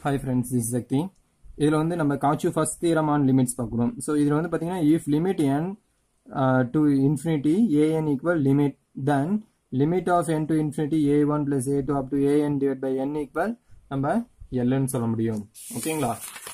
hi friends this சக்தி இதில் வந்து நம்ம Cauchy first theorem on limits பார்க்குறோம் ஸோ இதில் வந்து பார்த்தீங்கன்னா if limit n to infinity a n equal limit then limit of n to infinity a one plus a two up to a n divide by n equal நம்ம எல்லுன்னு சொல்ல முடியும் ஓகேங்களா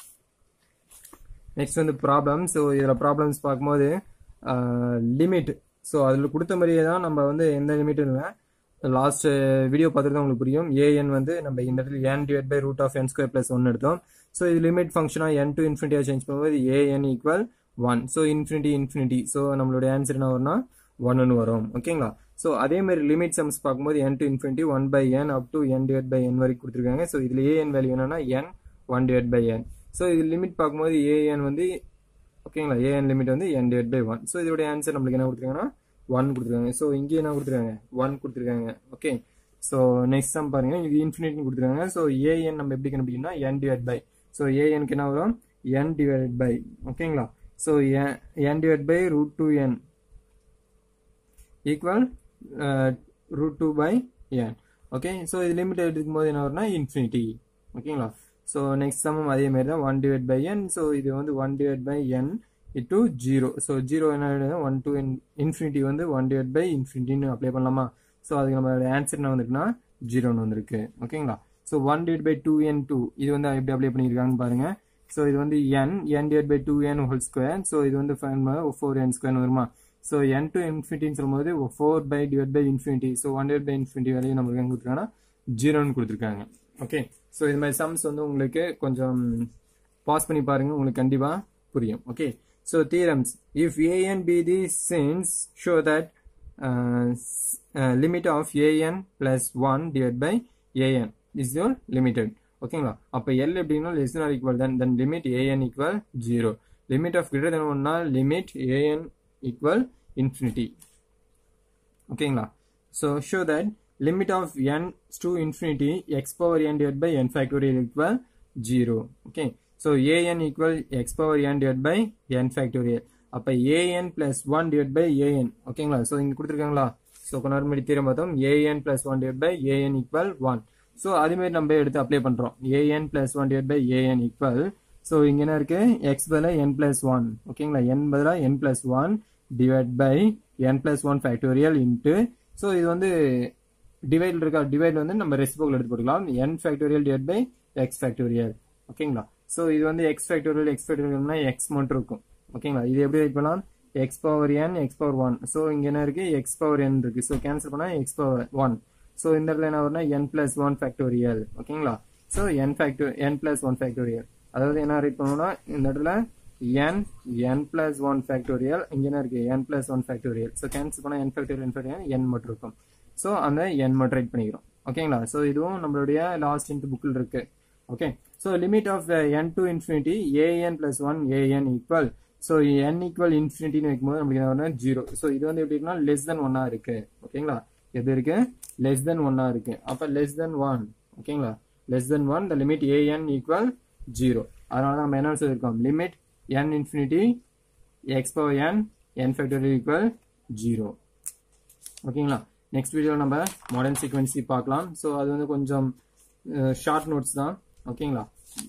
next வந்து ப்ராப்ளம் ஸோ இதில் ப்ராப்ளம்ஸ் பார்க்கும்போது லிமிட் ஸோ அதில் கொடுத்த மாதிரியே தான் நம்ம வந்து எந்த லிமிட் இல்லை லாஸ்ட் வீடியோ பார்த்துட்டு தான் உங்களுக்கு புரியும் ஏஎன் வந்து நம்ம இந்த இடத்துல n divide by root of n square plus one எடுத்தோம் ஸோ இது லிமிட் ஃபங்க்ஷனாக என் டு இன்ஃபினிட்டியாக சேஞ்ச் பண்ணும்போது a n equal one so infinity infinity so நம்மளுடைய ஆன்சர் என்ன வரும்னா ஒன்னு வரும் ஓகேங்களா ஸோ அதே மாதிரி லிமிட் சம்ஸ் பார்க்கும்போது n to infinity one by n up to n divide by n வரைக்கும் கொடுத்துருக்காங்க ஸோ இதில் ஏஎன் வேல்யூ என்னன்னா n one divide by n so இது லிமிட் பார்க்கும்போது ஏஎன் வந்து ஓகேங்களா ஏஎன் லிமிட் வந்து n divide by one so இதோட ஆன்சர் நம்மளுக்கு என்ன கொடுத்துருக்காங்கன்னா ஒன் கொடுத்துருக்காங்க ஸோ இங்கே என்ன கொடுத்துருக்காங்க ஒன் கொடுத்துருக்காங்க ஓகே ஸோ நெக்ஸ்ட் சம் பாருங்க இது இன்ஃபினிட்டி கொடுத்துருக்காங்க ஸோ ஏஎன் நம்ம எப்படி கண்டுபிடிக்கணும்னா என் டிவைட் பை ஸோ ஏஎன்க்கு என்ன வரும் என் டிவைட் பை ஓகேங்களா so n divide by root two n equal root two by n okay so இது லிமிட் எடுக்கும் போது என்ன வரும்னா இன்ஃபினிட்டி ஓகேங்களா ஸோ நெக்ஸ்ட் சமம் அதே மாதிரி தான் one divide by n so இது வந்து one divide by n to zero so zero என்ன ஒன் டூ இன்ஃபினிட்டி வந்து ஒன் டிவைட் பை இன்ஃபினிட்டின்னு அப்ளை பண்ணலாமா ஸோ அதுக்கு நம்ம ஆன்சர் என்ன வந்திருக்குன்னா ஜீரோன்னு வந்திருக்கு ஓகேங்களா so one divide by two n to இது வந்து எப்படி அப்ளை பண்ணியிருக்காங்கன்னு பாருங்க ஸோ இது வந்து n n divide by two n whole square so இது வந்து ஃபோர் என் ஸ்கொயர் வருமா ஸோ என் டு இன்ஃபினிட்டின்னு சொல்லும்போது four by divide by infinity so one divide by infinity வரையும் நம்மளுக்கு என்ன கொடுத்துருக்காங்கன்னா ஜீரோன்னு கொடுத்துருக்காங்க ஓகே ஸோ இது மாதிரி சம்ஸ் வந்து உங்களுக்கு கொஞ்சம் பாஸ் பண்ணி பாருங்க உங்களுக்கு கண்டிப்பாக புரியும் okay so theorems if a n be the sequence show that limit of a n plus one divide by a n is your limited ஓகேங்களா அப்போ எல் எப்படின்னா less or equal than then limit a n equal zero limit of greater than ஒன்னா limit a n equal infinity ஓகேங்களா so show that limit of n to infinity x power n divided by n factorial equal 0 okay so an equal x power n divided by n factorial அப்ப an plus 1 divided by an ஓகேங்களா so இங்க கொடுத்துருக்காங்களா so கொஞ்ச நேரம் முன்னாடி தீரம் பார்த்தோம் an plus 1 divided by an equal 1 so அதே மாதிரி நம்ம எடுத்து அப்ளை பண்றோம் an plus 1 divided by an equal so இங்க என்ன இருக்கு x பதிலா n plus 1 ஓகேங்களா n பதிலா n plus 1 divided by n plus 1 factorial into so இது வந்து டிவைட் இருக்கா டிவைட் வந்து நம்ம ரெசிபோக்கில் எடுத்து போட்டுக்கலாம் n factorial divide by x factorial ஓகேங்களா ஸோ இது வந்து எக்ஸ் ஃபேக்டோரியல் எக்ஸ் ஃபேக்டோரியல்னா எக்ஸ் மட்டும் இருக்கும் ஓகேங்களா இது எப்படி ரைட் பண்ணலாம் x power n x power one so இங்க என்ன இருக்கு எக்ஸ் பவர் என் இருக்கு ஸோ கேன்சல் பண்ணா எக்ஸ் பவர் ஒன் ஸோ இந்த இடத்துல என்ன வரும்னா என் பிளஸ் ஒன் ஃபேக்டோரியல் ஓகேங்களா so n factorial n plus one factorial அதாவது என்ன ரைட் பண்ணணும்னா இந்த இடத்துல என் என் பிளஸ் ஒன் ஃபேக்டோரியல் இங்க என்ன இருக்கு n plus one factorial so cancel பண்ணா என் ஃபேக்டோரியல் என் ஃபேக்டோரியல் என் மட்டும் இருக்கும் ஸோ அந்த என் மட்டும் ரைட் பண்ணிக்கிறோம் ஓகேங்களா ஸோ இதுவும் நம்மளுடைய லாஸ்ட் இன்ட் புக்கில் இருக்கு okay so limit of n to infinity a n plus one a n equal so n equal இன்ஃபினிட்டின்னு வைக்கும்போது நம்மளுக்கு என்ன வரும்னா ஜீரோ ஸோ இது வந்து எப்படி இருக்குன்னா லெஸ் தென் ஒன்னா இருக்கு ஓகேங்களா எது இருக்கு லெஸ் தென் ஒன்னா இருக்கு அப்போ லெஸ் தென் ஒன் ஓகேங்களா less than one the limit a n equal zero அதனால நம்ம என்ன சொல்லியிருக்கோம் limit n infinity x power n n factorial equal zero ஓகேங்களா நெக்ஸ்ட் வீடியோவில் நம்ம மாடர்ன் சீக்வன்சி பார்க்கலாம் ஸோ அது வந்து கொஞ்சம் ஷார்ட் நோட்ஸ் தான் ஓகேங்களா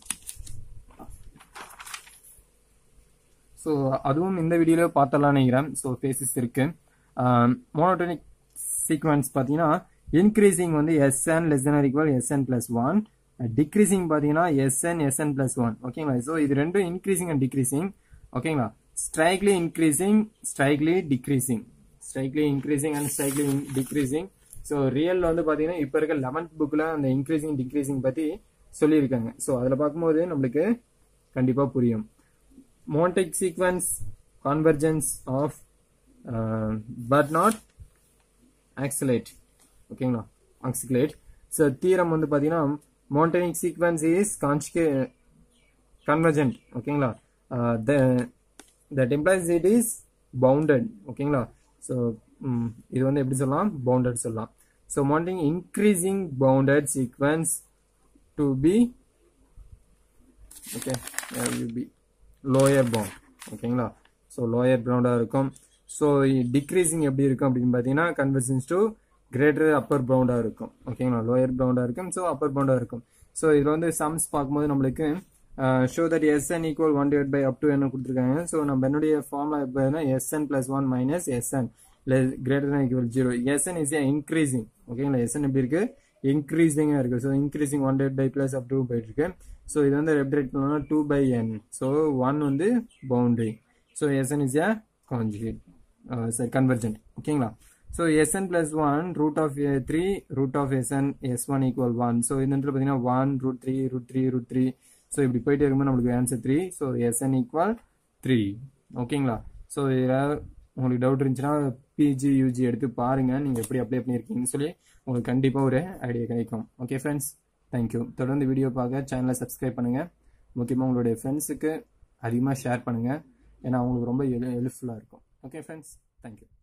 ஸோ அதுவும் இந்த வீடியோவில் பார்த்தலாம் நினைக்கிறேன் ஸோ ஃபேஸஸ் இருக்கு மோனோட்டோனிக் சீக்வன்ஸ் பார்த்தீங்கன்னா இன்க்ரீசிங் வந்து s n less than equal s n plus one decreasing பார்த்தீங்கன்னா எஸ்என் எஸ்என் பிளஸ் ஒன் ஓகேங்களா ஸோ இது ரெண்டும் இன்க்ரீசிங் அண்ட் டிக்ரீசிங் ஓகேங்களா strictly increasing strictly decreasing strictly increasing and strictly decreasing so real வந்து பார்த்தீங்கன்னா இப்போ இருக்க லெவன்த் புக்கில் அந்த இன்க்ரீசிங் டிக்ரீசிங் பற்றி சொல்லியிருக்காங்க ஸோ அதில் பார்க்கும்போது நம்மளுக்கு கண்டிப்பாக புரியும் monotonic sequence convergence of but not oscillate ஓகேங்களா ஆக்சிலேட் ஸோ தீரம் வந்து பார்த்தீங்கன்னா மோன்டெனிக் சீக்வன்ஸ் இஸ் கான்ஸ்கே கன்வர்ஜென்ட் ஓகேங்களா that implies it is bounded ஓகேங்களா ஸோ இது வந்து எப்படி சொல்லலாம் பவுண்டட் சொல்லலாம் so monotonic increasing bounded sequence to be okay be lower bound ஓகேங்களா ஸோ லோயர் பவுண்டாக இருக்கும் ஸோ டிக்ரீசிங் எப்படி இருக்கும் அப்படின்னு பார்த்தீங்கன்னா கன்வர்சன்ஸ் டு கிரேட்டர் அப்பர் பவுண்டாக இருக்கும் ஓகேங்களா லோயர் பவுண்டாக இருக்கும் ஸோ அப்பர் பவுண்டாக இருக்கும் ஸோ இதில் வந்து சம்ஸ் பார்க்கும்போது நம்மளுக்கு show that s n equal one divide by up to என்ன கொடுத்துருக்காங்க ஸோ நம்ம என்னுடைய ஃபார்முலா எப்போனா s n plus one minus s n greater than equal zero s n is increasing ஓகேங்களா எஸ்என் எப்படி இருக்கு இன்க்ரீசிங்காக இருக்கு so increasing one divide by plus up to போயிட்டு இருக்கு ஸோ இது வந்து ரெப்ரேட் பண்ணோம்னா two by n so one வந்து boundary so s n is a conjugate சரி கன்வர்ஜென்ட் ஓகேங்களா so SN plus one root of three root of s n s one equal one so இந்த இடத்துல பார்த்தீங்கன்னா one root three root three root three so இப்படி போயிட்டே இருக்கும்போது நம்மளுக்கு answer three so s n equal three ஓகேங்களா ஸோ இதில் உங்களுக்கு டவுட் இருந்துச்சுன்னா பிஜி யூஜி எடுத்து பாருங்க நீங்கள் எப்படி அப்ளை பண்ணியிருக்கீங்கன்னு சொல்லி உங்களுக்கு கண்டிப்பாக ஒரு ஐடியா கிடைக்கும் ஓகே ஃப்ரெண்ட்ஸ் தேங்க்யூ தொடர்ந்து வீடியோ பார்க்க சேனலை சப்ஸ்கிரைப் பண்ணுங்கள் முக்கியமாக உங்களுடைய ஃப்ரெண்ட்ஸுக்கு அதிகமாக ஷேர் பண்ணுங்கள் ஏன்னா அவங்களுக்கு ரொம்ப ஹெல்ப்ஃபுல்லாக இருக்கும் ஓகே ஃப்ரெண்ட்ஸ் தேங்க்யூ